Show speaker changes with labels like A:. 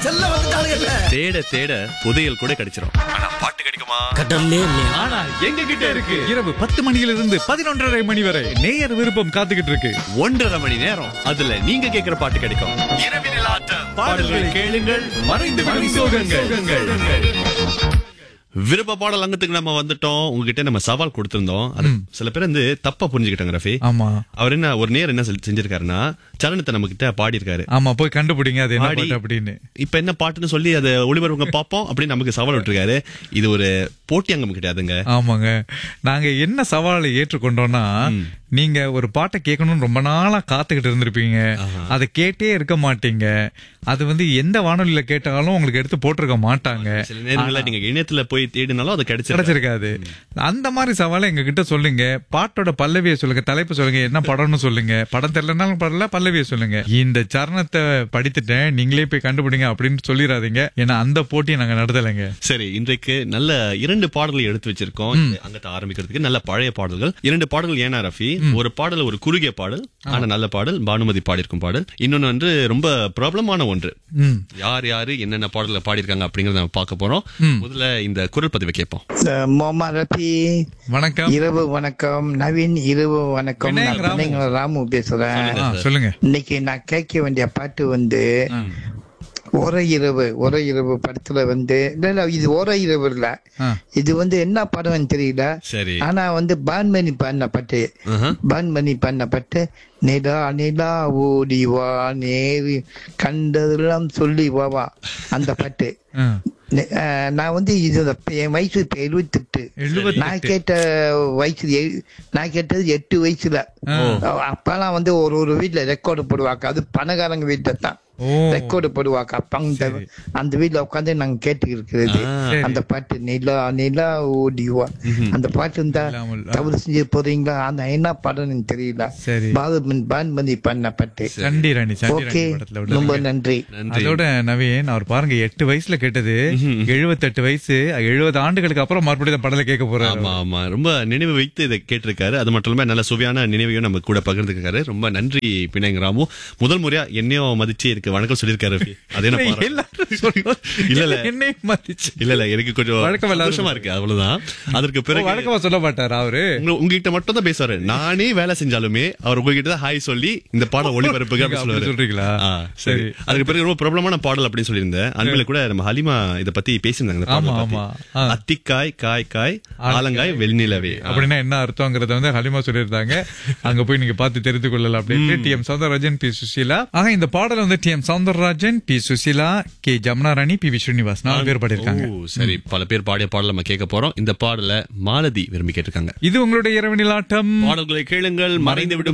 A: செல்ல வந்துட்டானுங்கல்ல
B: தேட தேட புதையல் கூட கிடைச்சிரும் ஆனா பாட்டு கிடைக்குமா
A: கடல்லே இல்லையா
B: ஆனா எங்க கிட்ட இருக்கு
C: இரவு பத்து மணியிலிருந்து பதினொன்றரை மணி வரை நேயர் விருப்பம் காத்துக்கிட்டு இருக்கு
B: ஒன்றரை மணி நேரம் அதுல நீங்க கேக்குற பாட்டு கிடைக்கும் இரவினில் ஆட்டம் பாடல்களை கேளுங்கள் மறைந்து விடும் சோகங்கள் விருப்ப பாடல் அங்கத்துக்கு நம்ம வந்துட்டோம் உங்ககிட்ட நம்ம சவால் கொடுத்திருந்தோம் அது சில பேர் வந்து தப்பா புரிஞ்சுக்கிட்டாங்க ரஃபி
C: ஆமா
B: அவர் என்ன ஒரு நேரம் என்ன செஞ்சு- செஞ்சிருக்காருன்னா சரணத்தை நம்ம கிட்ட பாடி இருக்காரு
C: ஆமா போய் கண்டுபிடிங்க அது என்ன
B: பாடி-
C: பாட்டு அப்படின்னு
B: இப்ப என்ன பாட்டுன்னு சொல்லி அதை ஒளிபரப்புங்க பாப்போம் அப்படின்னு நமக்கு சவால் விட்டுருக்காரு இது ஒரு போட்டி அங்கம் கிடையாதுங்க
C: ஆமாங்க நாங்க என்ன சவாலை ஏற்றுக்கொண்டோம்னா நீங்க ஒரு பாட்டை கேட்கணும்னு ரொம்ப நாளா காத்துக்கிட்டு இருந்திருப்பீங்க அதை கேட்டே இருக்க மாட்டீங்க அது வந்து எந்த வானொலியில கேட்டாலும் உங்களுக்கு எடுத்து போட்டிருக்க மாட்டாங்க
B: சில நேரங்கள்ல நீங்க இணையத்துல போய் தேடினாலும் அது கிடைச்சிருக்காது
C: கிடைச்சிருக்காது அந்த மாதிரி சவாலை எங்க கிட்ட சொல்லுங்க பாட்டோட பல்லவியை சொல்லுங்க தலைப்பு சொல்லுங்க என்ன படம்னு சொல்லுங்க படம் தெரியலனாலும் படல பல்லவியை சொல்லுங்க இந்த சரணத்தை படித்துட்டேன் நீங்களே போய் கண்டுபிடிங்க அப்படின்னு சொல்லிடாதீங்க ஏன்னா அந்த போட்டியை நாங்க நடத்தலைங்க
B: சரி இன்றைக்கு நல்ல இரண்டு பாடல்களை எடுத்து வச்சிருக்கோம் அங்கத்தை ஆரம்பிக்கிறதுக்கு நல்ல பழைய பாடல்கள் இரண்டு பாடல்கள் ஏனா ரஃபி ஒரு பாடல் ஒரு குறுகிய பாடல் ஆனா நல்ல பாடல் பானுமதி பாடியிருக்கும் பாடல் இன்னொன்னு வந்து ரொம்ப பிரபலமான ஒன்று
C: ம்
B: யார் யாரு என்னென்ன பாடல்களை பாடியிருக்காங்க அப்படிங்கறத நம்ம பார்க்க போறோம் முதல்ல இந்த குரல் பதிவை கேட்போம்
D: மொமா ரபி
C: வணக்கம்
D: இரவு வணக்கம் நவீன் இரவு வணக்கம்
C: விநாயக
D: நான்
C: ராமு.
D: விநாயக ராமு பேசுறேன்
C: ஆ, சொல்லுங்க
D: இன்னைக்கு நான் கேட்க வேண்டிய பாட்டு வந்து ஒரே இரவு ஒரே இரவு படத்துல வந்து இல்ல இல்ல இது ஒரே இரவு இல்ல
C: ஆ.
D: இது வந்து என்ன படம்னு தெரியல
B: சரி
D: ஆனா வந்து பான்மணி பாடின பாட்டு
B: ஆஹா.
D: பான்மணி பாடின பாட்டு நிலா நிலா ஓடி வா நேரு கண்டதெல்லாம் சொல்லி வா வா அந்த பாட்டு
C: ஆ.
D: நெ- அஹ் நான் வந்து இது என் வயசு இப்ப எழுபத்தெட்டு
C: எழுபத்தெட்டு.
D: நான் கேட்ட வயசு எ- நான் கேட்டது எட்டு வயசுல அப்பெல்லாம் வந்து ஒரு ஒரு வீட்டுல ரெக்கார்டு போடுவாங்க அது பணக்காரங்க வீட்டுல தான்
C: ஓ
D: ரெக்கார்டு போடுவாங்க அப்ப அந்த அந்த வீட்டுல உட்காந்து நாங்க கேட்டு இருக்கிறது
C: சரி.
D: அந்த பாட்டு நிலா நிலா ஓடிவா அந்த பாட்டு இருந்தா
C: இல்லாமல், ஆ.
D: தவறு செஞ்சு போறீங்களா அந்த என்ன படம்னு தெரியல
C: சரி.
D: பாலமன் பான்மதி பண்ண பாட்டு
C: சண்டி ராணி சண்டி
D: ஓகே
C: ராணி படத்துல உள்ள
D: ரொம்ப நன்றி
B: நன்றி
C: அதோட நவீன் அவர் பாருங்க எட்டு வயசுல கேட்டது எழுபத்தெட்டு வயசு எழுபது ஆண்டுகளுக்கு அப்புறம் மறுபடியும் இந்த படலை கேட்க போறாரு
B: ஆமா ஆமா ரொம்ப நினைவு வைத்து இதை கேட்டிருக்காரு அது மட்டும் இல்லாம நல்ல சுவையான நினைவையும் நம்ம கூட பகிர்ந்துருக்காரு ரொம்ப நன்றி பிணைங்க ராமு முதல் முறையா என்னையும் மதிச்சு இருக்கு வணக்கம் சொல்லியிருக்காரு ரஃபி. அதே நான் பாராட்டுறேன்.
C: எல்லாரும் சொல்லுவாங்க.
B: இல்ல, இல்ல.
C: என்னையும் மதிச்சு
B: இல்ல இல்ல எனக்கு கொஞ்சம்
C: வழக்கம் இல்லாத
B: சந்தோஷமா இருக்கு அவ்வளவுதான் அதற்கு பிறகு
C: வழக்கமா சொல்ல மாட்டாரு அவரு
B: உங்க- உங்ககிட்ட மட்டும் தான் பேசுவாரு நானே வேலை செஞ்சாலுமே அவர் உங்ககிட்ட தான் ஹாய் சொல்லி இந்த பாடம் ஒளிபரப்புங்க
C: நீங்க
B: அப்படின்னு
C: அப்படி
B: சொல்லுவாரு
C: சொல்றீங்களா?
B: ஆ, சரி
C: சரி.
B: அதுக்கு பிறகு ரொம்ப பிரபலமான பாடல் அப்படின்னு சொல்லியிருந்தேன் அண்மையில கூட நம்ம ஹலிமா இத பத்தி பேசியிருந்தாங்க இந்த பாடலை
C: ஆமா,
B: பத்தி.
C: ஆமா. ஆ.
B: அத்திக்காய் காய் காய் ஆலங்காய் வெள்நிலவே ஆ.
C: அப்படின்னா என்ன அர்த்தங்கிறத வந்து ஹலிமா சொல்லியிருந்தாங்க அங்க போய் நீங்க பார்த்து தெரிந்து கொள்ளலாம் அப்படின்னு T M Soundararajan P Susheela ஆக இந்த பாடல் வந்து T M Soundararajan P Susheela K Jamuna Rani P V Srinivas நாலு பேர் பாடியிருக்காங்க
B: ஓ, சரி பல பேர் பாடிய பாடல் நம்ம கேட்க போறோம் இந்த பாடல மாலதி விரும்பி கேட்டிருக்காங்க
C: இது உங்களுடைய இரவு நிலாட்டம்
B: பாடல்களை கேளுங்கள் மறைந்து விடும்